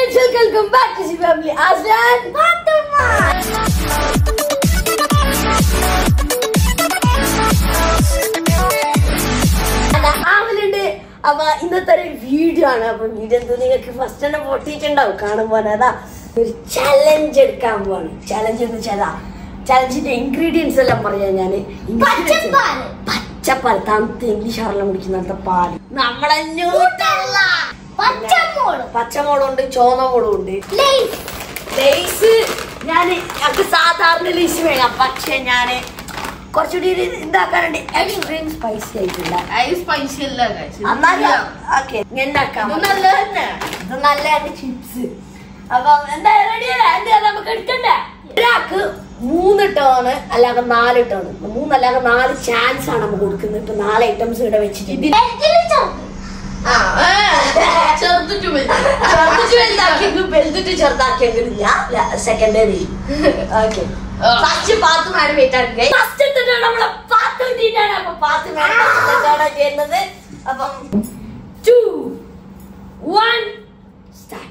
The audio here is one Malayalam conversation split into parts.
ഗൈസ് വെൽക്കം ബാക്ക് ടു സി ഫാമിലി ആസ്ലാൻ ആവലുണ്ട് അപ്പൊ ഇന്നത്തെ ഒരു വീഡിയോ ആണ് അപ്പൊ വീഡിയോ എന്തോ നിങ്ങൾക്ക് ഫസ്റ്റ് തന്നെ പൊട്ടിയിട്ടുണ്ടാവും കാണുമ്പോൾ അതാ ഒരു ചലഞ്ച് എടുക്കാൻ പോവാണ് ചലഞ്ച് എന്ന് വെച്ചാൽ ചലഞ്ചിന്റെ ഇൻഗ്രീഡിയൻസ് എല്ലാം പറയാം ഞാൻ പച്ചപ്പാല്. പച്ചപ്പാൽ തണുത്ത് ഇംഗ്ലീഷ് ആറെല്ലാം കുടിക്കുന്ന പാല് നമ്മളെ ന്യൂട്ടല്ല പച്ചമോള് പച്ചമുളകുണ്ട് ചോന്നമുളകും ഉണ്ട് ലേസ് ലേസ് ഞാൻ ഞങ്ങൾക്ക് സാധാരണ ലേസ് വേണം പക്ഷെ ഞാൻ കുറച്ചുകൂടി ഒരു ഇതാക്കാനുണ്ട് എക്സ്ട്രീം സ്പൈസി ആയിട്ടില്ല സ്പൈസി അല്ല guys. ഇത് എന്നാലും ഇല്ല. ഓക്കെ ഉണ്ടാക്കാം ഇത് നല്ലത് തന്നെ. ഇത് നല്ലതാണ് ചിപ്സ് അപ്പൊ എന്താ റെഡി അല്ലേ എന്താ നമുക്ക് എടുക്കണ്ടേ ഒരാൾക്ക് മൂന്ന് ടേണ് അല്ലാതെ നാല് ടേൺ മൂന്നല്ലാതെ നാല് ചാൻസ് ആണ് നമുക്ക് കൊടുക്കുന്നത് ഇപ്പൊ നാല് ഐറ്റംസ് ഇവിടെ വെച്ചിട്ട് ബെൽറ്റില് ചെറുത് ആ, ഏ, ചെറുതിട്ട് വലുത്. ചെറുതിട്ട് വലുതാക്കിയെങ്കിൽ വലുതിട്ട് ചെറുതാക്കിയെങ്കിൽ സെക്കൻഡ് ഓക്കെ ആ. ഫസ്റ്റ് പാത്തുമാണ് വെയിറ്റ് ഫസ്റ്റ് എടുത്തിട്ടാണ് നമ്മളെ പാത്ത് കിട്ടിയിട്ടാണ് അപ്പൊ പാത്ത് വേണം ചെയ്യുന്നത് അപ്പം ടു വൺ സ്റ്റാർട്ട്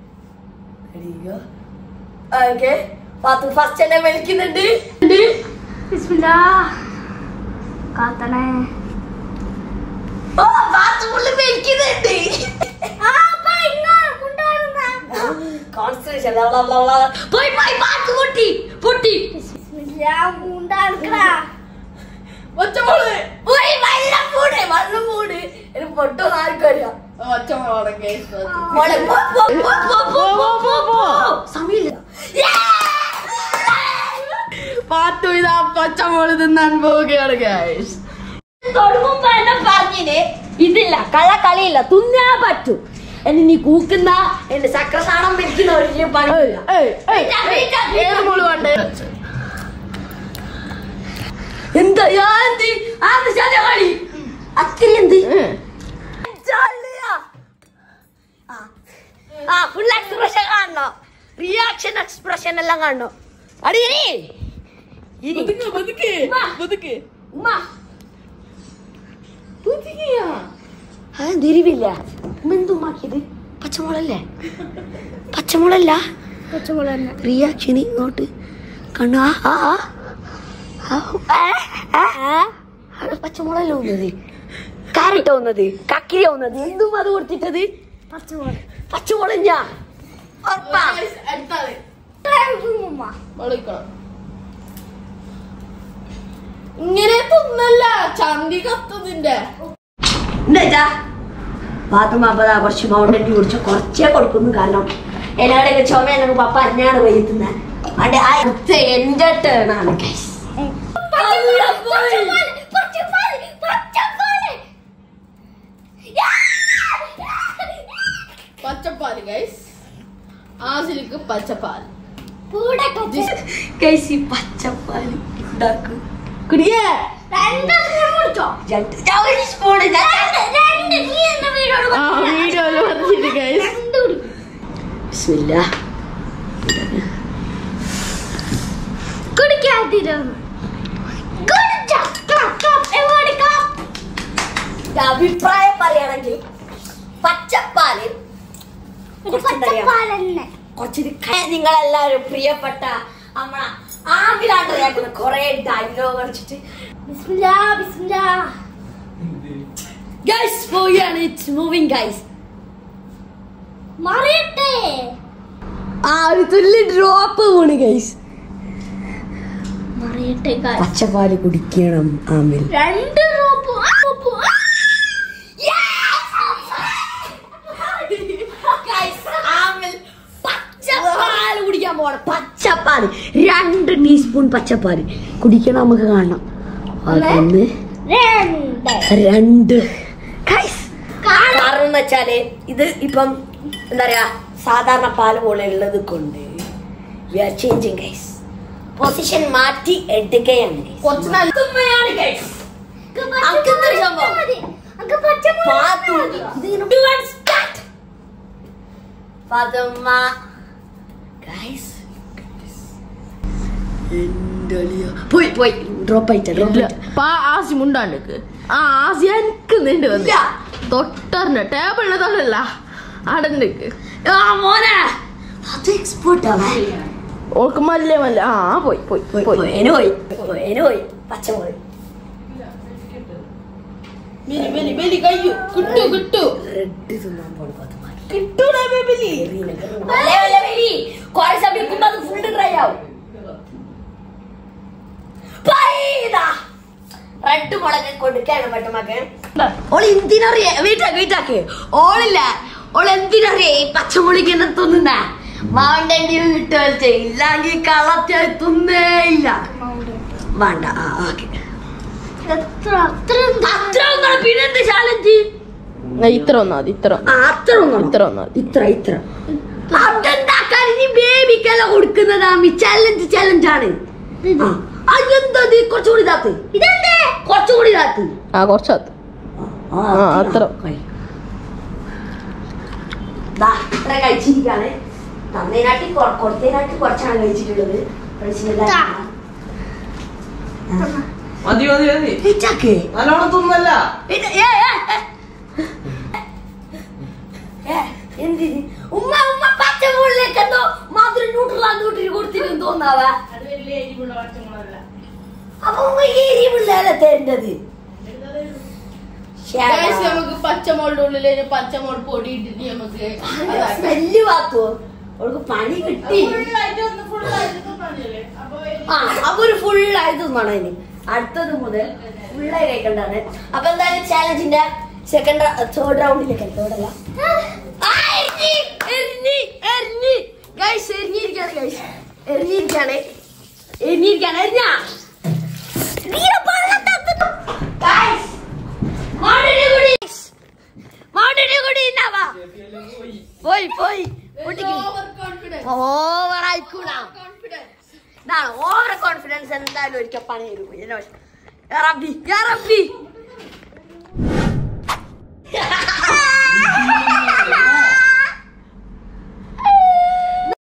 ഓക്കെ പാത്തു ഫസ്റ്റ് തന്നെ വിളിക്കുന്നുണ്ട് ബിസ്മില്ലാ കാത്തണേ ഓ പാത്തു പുള്ളി വിളിക്കുന്നുണ്ട് ആ ഇങ്ങോട്ട് കൊണ്ടുവരുന്ന കോൺസെൻട്രേഷൻ പോയി പോയി പാത്ത് പൊട്ടി പൊട്ടി ബിസ്മില്ലാ മുണ്ടാടുക്കടാ ഒറ്റമോള്. പോയി വെള്ളം മൂട് വെള്ളം മൂട് എനിക്ക് പൊട്ടോ ആർക്കറിയാം ഒറ്റമോളാണ് guys. മോളെ പോ പോ പോ പോ പോ പോ പോ പോ സമയമില്ല പാത്തു ഇതാ പച്ചമോള് തിന്നാൻ പോവുകയാണ് ഗൈസ് തൊടുമ്പോ എന്നെ പറഞ്ഞിന് ഇതില്ല കള കളിയില്ല തുന്നാ പറ്റൂ എന്നെ നീ കൂക്കുന്ന എന്റെ ചക്രസാണം വലിക്കുന്ന ഒരു പണിയില്ല ഏത് മോള് വേണ്ടേ എന്താ യാന്തി ആദ്യ ശാല കളി അക്കരി എന്ത് ജാലിയാ. ആ. ആ ഫുൾ എക്സ്പ്രഷൻ കാണണോ റിയാക്ഷൻ എക്സ്പ്രഷൻ എല്ലാം കാണണോ അടി ഇരി. ഇരി. ബതുക്ക് ബതുക്ക് ഉമ്മ. ബതുക്ക് ഉമ്മ ബതുക്കിയാ ആ തിരിവില്ല എന്തുമാക്കിയത് പച്ചമുളല്ലേ പച്ചമുളല്ല പച്ചമുളക് തന്നെ റിയാക്ഷൻ ഇങ്ങോട്ട് കണ്ണു ആ ആ ആ. ആ, ആ, ആ, ആ. അവിടെ പച്ചമുളകല്ല ഒന്നത് കാരറ്റ് ഒന്നത് കക്കിരി ഒന്നത് എന്തും അത് കൊടുത്തിട്ടത് പച്ചമുളക് പച്ചമുളഞ്ഞ ഉറപ്പാ അടുത്താള് ഉമ്മ വിളിക്കണം ഇങ്ങനെ തിന്നല്ല ചന്തി കത്തുന്നിന്റെ എന്താ പാത്തുമ്മ അപ്പതാ കുറച്ച് മൗണ്ടൻ കുടിച്ച് കുറച്ചേ കൊടുക്കുന്നു കാരണം എല്ലാവരുടെയൊക്കെ ചുമ എന്നൊക്കെ പപ്പ അറിഞ്ഞാണ് വൈകുന്നത് അവിടെ ആ അടുത്ത എന്റെ ടേണാണ് guys. അവിടെ പോയി. പച്ചപ്പാല് പച്ചപ്പാല് പച്ചപ്പാല് ഗൈസ് ആസിലിക്ക് പച്ചപ്പാൽ കൂടെ Guys, ഈ പച്ചപ്പാല് ഉണ്ടാക്കും കുടിയേ രണ്ട് സ്പൂൺ കുടിച്ചോ രണ്ട് ഞാൻ ഒരു spoon ഇല്ല. രണ്ട് നീ എന്റെ വീടോട് ആ വീഡിയോയില് പറഞ്ഞിട്ട് ഗൈസ് രണ്ട് കുടിക്കും ബിസ്മില്ലാ. കുടിക്കാതിരുന്നു കുടിച്ചോ ക്ലാപ്പ് ക്ലാപ്പ് എവിടെ ക്ലാപ്പ് എന്റെ അഭിപ്രായം പറയുകയാണെങ്കിൽ പച്ചപ്പാല് പച്ചപ്പാലന്നെ കുറച്ചിത് നിങ്ങളെല്ലാവരും പ്രിയപ്പെട്ട നമ്മള ആവിലാണ്ട് കേൾക്കുന്ന കുറെ ഡയലോഗ് അടിച്ചിട്ട് ബിസ്മില്ലാ ബിസ്മില്ലാ ഗൈസ് പോവുകയാണ് ഇറ്റ്സ് മൂവിങ് ഗൈസ് മറിയട്ടെ ആ ഒരു തുള്ളി ഡ്രോപ്പ് പോണ് ഗൈസ് മറിയട്ടെ guys. പച്ചപ്പാല് കുടിക്കണം ആമിൽ രണ്ട് റോപ്പ് റോപ്പ് ആമിൽ പച്ചപ്പാല് കുടിക്കാൻ പോകണം പച്ചപ്പാല് രണ്ട് ടീസ്പൂൺ പച്ചപ്പാല് കുടിക്കണം നമുക്ക് കാണണം ഒന്ന് രണ്ട് രണ്ട് ഗൈസ് കാരണം എന്ന് വെച്ചാല് ഇത് ഇപ്പം എന്താ പറയാ സാധാരണ പാല് പോലെ ഉള്ളത് കൊണ്ട് we are changing guys position മാറ്റി എടുക്കുകയാണ് guys. കുറച്ച് നല്ല ഉമ്മയാണ് guys. അനക്ക് എന്തൊരു സംഭവം? അനക്ക് പച്ചമുളക് പാത്തു. മതി. Do and start. ഫാത്തുമ്മ. Guys. എന്റെ അളിയ. പോയി പോയി ഡ്രോപ്പ് ആയിട്ട് ഡ്രോപ്പ് ആയിട്ട് പാ ആസി മുണ്ടാണ്ടിക്ക് ആ ആസി എനിക്ക് നിണ്ട് വന്ന് ഇല്ല. തൊട്ടറിഞ്ഞ ടേബിളിന് തൊടല്ല അടണ്ടിക്ക് ആ മോനെ അത് എക്സ്പോർട്ട് ആവേ ഓൾക്ക് മല്ല മല്ല ആ പോയി പോയി പോയി പോയി പോയി എന്നെ പോയി പോയി എന്നെ പോയി പച്ചമുളക് ബലി ബലി ബലി കയ്യു കിട്ടു കിട്ടു റെഡ് തിന്നാൻ പോണത് കിട്ടൂടാ ബലി വല്ല വല്ല വെലി കുറേ സമയം ഇരിക്കുമ്പോ അത് ഫുള്ള് ഡ്രൈ ആവും പൈതാ റെഡ് മുളക് കൊടുക്കാണ് പറ്റുമക്ക് ഓൾ എന്തിനറിയ വീട്ടാക്ക് വീട്ടാക്ക് ഓളില്ല ഓൾ എന്തിനറിയ ഈ പച്ചമുളിക്ക് എന്നെ തിന്നുന്ന മൗണ്ടൻ ഡ്യൂ കിട്ടുക ഇല്ലെങ്കിൽ കളത്തിയായി തിന്നേ ഇല്ല വേണ്ട ആ ഓക്കെ എത്ര അത്ര അത്ര ഒന്നാണ് പിന്നെന്ത് ചാലഞ്ച് ഇത്ര ഒന്നാ മതി ഇത്ര ആ അത്ര ഒന്നാണ് ഇത്ര ഒന്നാ മതി ഇത്ര ഇത്ര അതുണ്ടാക്കാൻ ഇനി ബേബിക്കല്ല കൊടുക്കുന്നതാ ചലഞ്ച് ചലഞ്ച് ആണ് ആ, അതെന്തത് കുറച്ചുകൂടി ഇതാത്ത് ഇതെന്തേ കുറച്ചുകൂടി ഇതാത്ത് ആ കുറച്ചത് ആ, അത്ര. ദാ, ഇത്ര കഴിച്ചിരിക്കാണ് തന്നതിനാട്ടി കൊടുത്തതിനാട്ടി കുറച്ചാണ് കഴിച്ചിട്ടുള്ളത് കഴിച്ചിട്ടില്ല. ദാ. മതി മതി മതി ഇച്ചാക്ക്. നല്ലോണം തിന്നല്ല ഇത് ഏ, ഏ, ഏ. ഏ, എന്തിന് ഉമ്മ ഉമ്മ പച്ചമുള്ളിലേക്ക് എന്തോ മധുരം ന്യൂട്രലാ ന്യൂട്രി കൊടുത്തിട്ട് തോന്നാവാ അപ്പൊ ഉമ്മ ഈ എരിവുള്ളതല്ല തരേണ്ടത് Guys, നമുക്ക് പച്ചമുളുടെ ഉള്ളിൽ പച്ചമുളക് പൊടി ഇട്ടിട്ട് നമുക്ക് സ്മെല്ല് പാത്തോ അവൾക്ക് പണി കിട്ടി ആ അപ്പൊ ഒരു ഫുൾ ആയത് തിന്നണം ഇനി അടുത്തത് മുതൽ ഫുള്ളായി കഴിക്കണ്ടാണ് അപ്പൊ എന്തായാലും ചാലഞ്ചിന്റെ സെക്കൻഡ് തേർഡ് റൗണ്ടിലേക്ക് തേർഡല്ല എറിഞ്ഞിരിക്കാണ് ഗൈസ് എറിഞ്ഞിരിക്കാണ് എറിഞ്ഞിരിക്കാണ് എറിഞ്ഞാ ഗൈസ് മൗണ്ടനെ കൂടി മൗണ്ടനെ കൂടി ഇന്നാവാ പോയി പോയി പൊട്ടിക്ക് ഓവർ ആയിക്കൂടാ ഇതാണ് ഓവർ കോൺഫിഡൻസ് എന്തായാലും ഒരിക്കൽ പണി തരും റബ്ബി യാ റബ്ബി